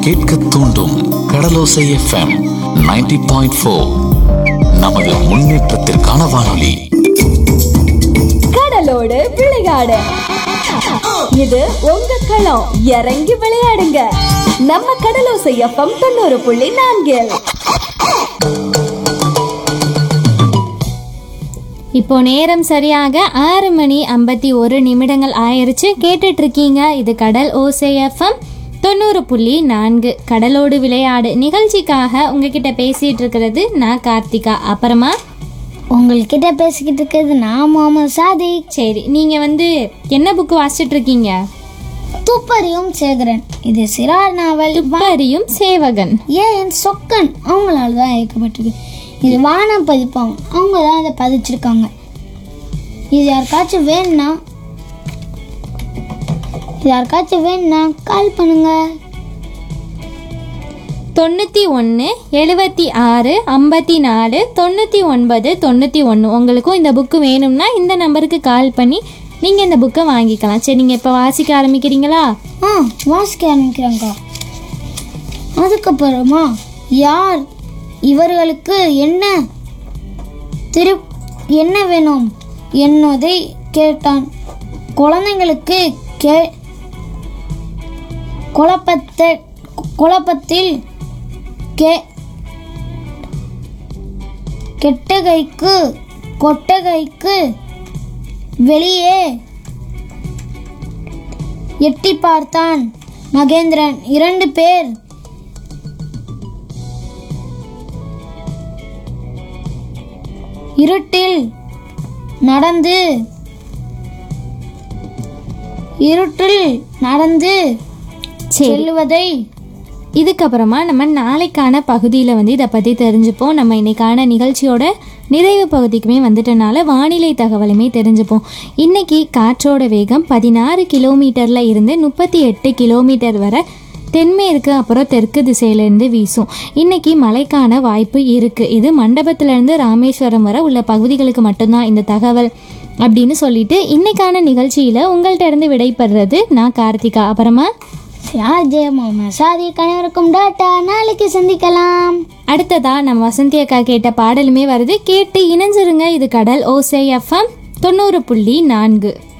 கேட்க தூண்டும் கடலோசை FM 90.4 point four நமது முன்னேற்றத்திற்கான வானொலி கடலோடு விளையாடு இது உங்க களம் இறங்கி விளையாடுங்க நம்ம கடலோசை எஃப்எம் தொண்ணூறு புள்ளி நான்கில் இப்போ நேரம் சரியாக ஆறு மணி ஐம்பத்தி ஒரு நிமிடங்கள் ஆயிருச்சு கேட்டுட்டு இருக்கீங்க இது கடல் ஓசை எஃப்எம் தொண்ணூறு புள்ளி நான்கு கடலோடு விளையாடு நிகழ்ச்சிக்காக உங்ககிட்ட பேசிட்டு இருக்கிறது நான் கார்த்திகா அப்புறமா உங்கள்கிட்ட பேசிக்கிட்டு இருக்கிறது நான் முகமது சாதிக் சரி நீங்க வந்து என்ன புக்கு வாசிச்சிட்டு இருக்கீங்க துப்பறியும் சேகரன் இது சிறார் நாவல் துப்பறியும் சேவகன் ஏன் சொக்கன் அவங்களால தான் இயக்கப்பட்டிருக்கு இது வான பதிப்பம் அவங்க தான் இதை பதிச்சிருக்காங்க இது யாருக்காச்சும் வேணும்னா இது யாருக்காச்சும் வேணும்னா கால் பண்ணுங்க தொண்ணூற்றி ஒன்று எழுபத்தி ஆறு ஐம்பத்தி நாலு தொண்ணூற்றி ஒன்பது தொண்ணூற்றி ஒன்று உங்களுக்கும் இந்த புக்கு வேணும்னா இந்த நம்பருக்கு கால் பண்ணி நீங்கள் இந்த புக்கை வாங்கிக்கலாம் சரி நீங்கள் இப்போ வாசிக்க ஆரம்பிக்கிறீங்களா ஆ வாசிக்க ஆரம்பிக்கிறாங்க அதுக்கப்புறமா யார் இவர்களுக்கு என்ன திரு என்ன வேணும் என்னதை கேட்டான் குழந்தைங்களுக்கு கே குழப்பத்தை குழப்பத்தில் கே கெட்டகைக்கு கொட்டகைக்கு வெளியே எட்டி பார்த்தான் மகேந்திரன் இரண்டு பேர் இருட்டில் நடந்து இருட்டில் நடந்து சரி செல்லுவதை இதுக்கப்புறமா நம்ம நாளைக்கான பகுதியில் வந்து இதை பற்றி தெரிஞ்சுப்போம் நம்ம இன்னைக்கான நிகழ்ச்சியோட நிறைவு பகுதிக்குமே வந்துட்டனால வானிலை தகவலுமே தெரிஞ்சுப்போம் இன்னைக்கு காற்றோட வேகம் பதினாறு கிலோமீட்டரில் இருந்து முப்பத்தி எட்டு கிலோமீட்டர் வரை தென்மேற்கு அப்புறம் தெற்கு திசையிலேருந்து வீசும் இன்னைக்கு மழைக்கான வாய்ப்பு இருக்குது இது மண்டபத்திலேருந்து ராமேஸ்வரம் வரை உள்ள பகுதிகளுக்கு மட்டும்தான் இந்த தகவல் அப்படின்னு சொல்லிட்டு இன்னைக்கான நிகழ்ச்சியில் உங்கள்கிட்ட இருந்து விடைபெறுறது நான் கார்த்திகா அப்புறமா யார் ஜெய முகமது சாதிக் அனைவருக்கும் டாட்டா நாளைக்கு சந்திக்கலாம் அடுத்ததா நம்ம வசந்தி அக்கா கேட்ட பாடலுமே வருது கேட்டு இணைஞ்சிருங்க இது கடல் ஓசை எஃப்எம் தொண்ணூறு புள்ளி நான்கு